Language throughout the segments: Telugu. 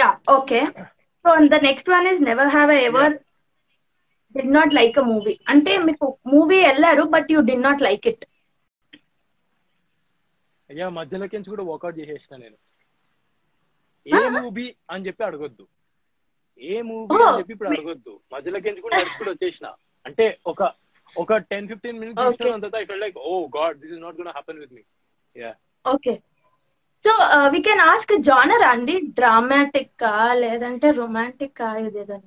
Yeah okay so the next one is never have ever did not like a movie అంటే మీకు మూవీ వెళ్ళారు but you did not like it అయ్యా మధ్యలోకి కూడా వర్కౌట్ చేసేసిన నేను ఏ Ah. మూవీ అని చెప్పి అడగొద్దు ఏ మూవీ Oh, అని చెప్పి ఇప్పుడు మీ- అడగొద్దు మధ్యలోకి కూడా నడుచుకుంటూ వచ్చేసిన అంటే ఒక ఒక టెన్ ఫిఫ్టీన్ మినిట్స్ Okay. చూసిన తర్వాత I fell like oh God this is not gonna happen with me yeah okay so we can ask genre అండి డ్రామాటిక్ కా లేదంటే రొమాంటిక్ కా ఇదేదని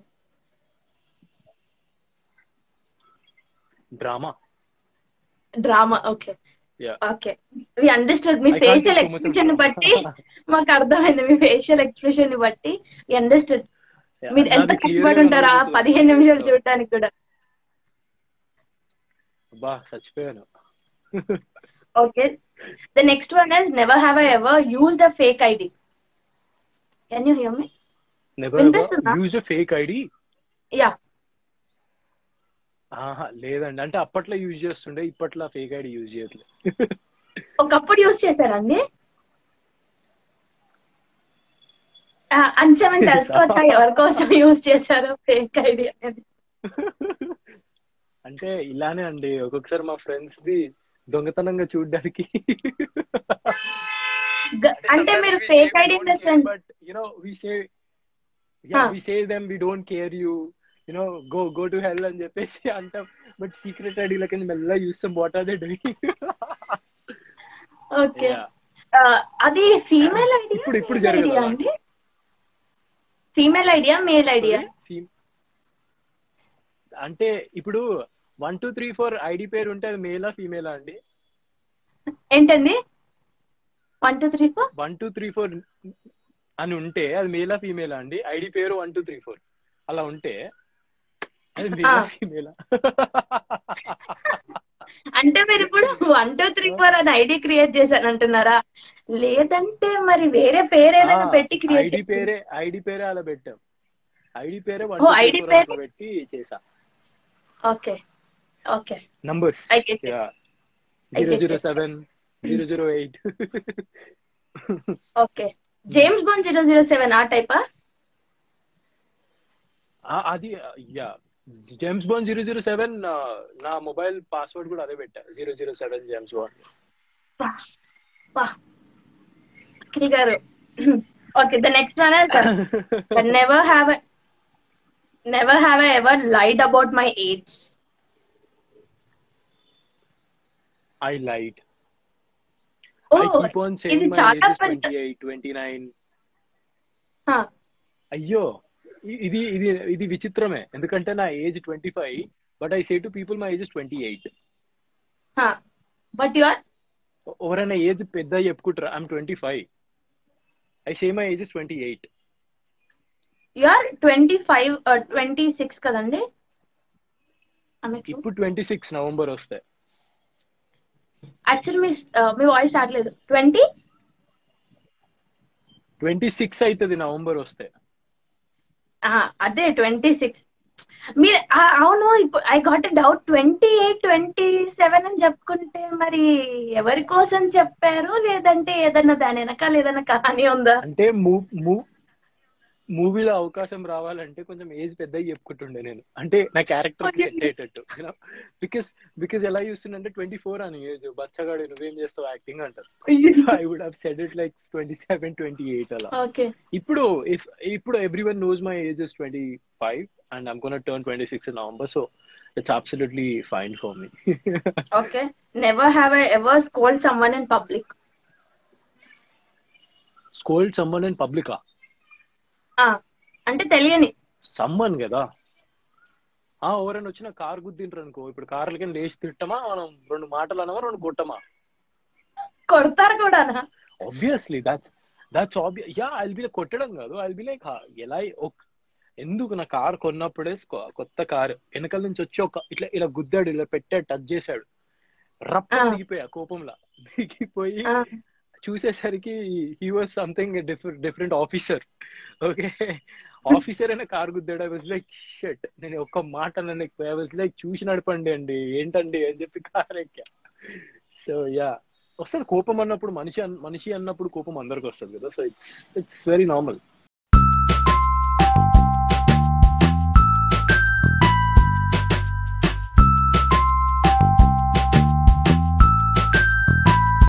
drama drama okay yeah okay we understood me I can't facial take so much of expression drama. బట్టి మాకు అర్థమైంది మీ ఫేషియల్ ఎక్స్ప్రెషన్ ని బట్టి వి అండర్స్టూడ్ మీరు ఎంత నాది clear కష్టపడి గా ఉంటారా కనబడుతుంది. పదిహేను నిమిషాలు చూడటానికి కూడా బా చచ్చిపోయాను okay the next one is never have I ever used a fake ID can you hear me never వినిపిస్తుందా? యూజ్ ఫేక్ ఐడి యా ఆహా లేదండి అంటే అప్పట్లో యూజ్ చేస్తుండే ఇప్పట్లో ఫేక్ ఐడి యూజ్ చేయట్లేదు ఒకప్పుడు యూజ్ చేశారండి ఆ, అంచమని తెలుసుకోవచ్చా ఎవరి కోసం యూజ్ చేశారో ఫేక్ ఐడి అనేది అంటే ఇలానే అండి ఒక్కొక్కసారి మా ఫ్రెండ్స్ ది దొంగతనంగా చూడడానికి గ- అంటే మీరు fake ID in the sense but you know we say yeah Huh. We say them we don't care you know go go to hell హెల్ అని చెప్పేసి అంటాం బట్ సీక్రెట్ ఐడీలకి మెల్లగా చూస్తాం what are they doing okay అది ఫీమేల్ ఐడియా ఇప్పుడు- ఇప్పుడు ఐడియా జరగదు అలా. అండి ఫీమేల్ ఐడియా మేల్ ఐడియా అంటే ఇప్పుడు one two three four ID పేరు ఉంటే అది మేలా ఫీమేలా అండి ఏంటండి one two three four one two three four అని ఉంటే అది మేలా ఫీమేలా అండి ఐడి పేరు వన్ టూ త్రీ ఫోర్ అలా ఉంటే అది మేలా ఆ. ఫీమేలా అంటే మీరు ఇప్పుడు వన్ టూ త్రీ ఫోర్ అని ఐడి క్రియేట్ చేశాను అంటున్నారా లేదంటే మరి వేరే పేరు ఏదైనా పెట్టి క్రియేట్ ఐడి పేరే ఐడి పేరే అలా పెట్టాం ఐడి పేరే వన్ ఓ, ID పేరే? పెట్టి చేసా okay okay numbers I get it. I zero get zero it. Seven zero zero eight okay James Bond zero zero seven ఆ టైపా అది yeah James Bond zero zero seven నా మొబైల్ పాస్వర్డ్ కూడా అదే పెట్టా zero zero seven James Bond వా అఖిల్ గారు okay the next one never have never have I ever lied about my age I lied oh I keep on saying ఇది my చాలా age is పెద్ద 28, 29. హా, అయ్యో ఇ- ఇది ఇది ఇది విచిత్రమే ఎందుకంటే నా age twenty five but I say to people my age is twenty eight హా. బట్ యు ఆర్ ఎవరైనా ఏజ్ పెద్ద చెప్పుకుంటారా I'm twenty five I say my age is twenty eight you are twenty five twenty six కదండి ఇప్పుడు ట్వంటీ సిక్స్ నవంబర్ వస్తాయి యాక్చువల్లీ మీ uh, మీ వాయిస్ రావట్లేదు ట్వంటీ ట్వంటీ సిక్స్ అవుతుంది నవంబర్ వస్తే అదే ట్వంటీ సిక్స్ మీరు ఆ, అవును ఇప్పుడు I got doubt twenty eight twenty seven అని చెప్పుకుంటే మరి ఎవరి కోసం చెప్పారు లేదంటే ఏదన్నా దాని వెనకాల ఏదైనా కహాని ఉందా అంటే మూవీలో అవకాశం రావాలంటే కొంచెం ఏజ్ పెద్దగా చెప్పుకుంటుండే నేను అంటే నా క్యారెక్టర్ కి సెట్ అయ్యేటట్టు బికాస్ బికాస్ ఎలా చూస్తుండే ట్వంటీ ఫోర్ అని ఏజ్ బచ్చగాడు నువ్వేం చేస్తావు యాక్టింగ్ అంటారు I would have said it like twenty seven twenty eight అలా ఓకే ఇప్పుడు ఇఫ్ ఇప్పుడు everyone knows my age is twenty five and I'm gonna turn twenty six November so it's absolutely fine for me okay never have I ever scold someone in public scold someone and పబ్లికా అంటే తెలియని సమ్మన్ కదా ఆ ఎవరైనా వచ్చిన కార్ గుద్దింటారు అనుకో ఇప్పుడు కార్లకి లేచి తిట్టమా మనం రెండు మాటలు అనమా రెండు కొట్టమా కొడతారు కూడా obviously that's that's obvious yeah I be కొట్టడం కాదు ఐ బి లైక్ ఎలా ఒక్- ఎందుకు నా కార్ కొన్నప్పుడే కొ- కొత్త కార్ వెనకాల నుంచి వచ్చి ఒక ఇట్లా ఇలా గుద్దాడు ఇలా పెట్టాడు టచ్ చేశాడు రప్ప ఆ. దిగిపోయా కోపంలా దిగిపోయి చూసేసరికి he was something different different officer okay officer అయినా కార్ గుద్దాడు ఐ వాజ్ లైక్ షట్ నేను ఒక్క మాట నన్ను ఐ వాజ్ లైక్ చూసి నడపండి అండి ఏంటండి అని చెప్పి కార్ ఎక్కా సో యా వస్తుంది కోపం అన్నప్పుడు మనిషి అన్- మనిషి అన్నప్పుడు కోపం అందరికి వస్తుంది కదా so it's it's very normal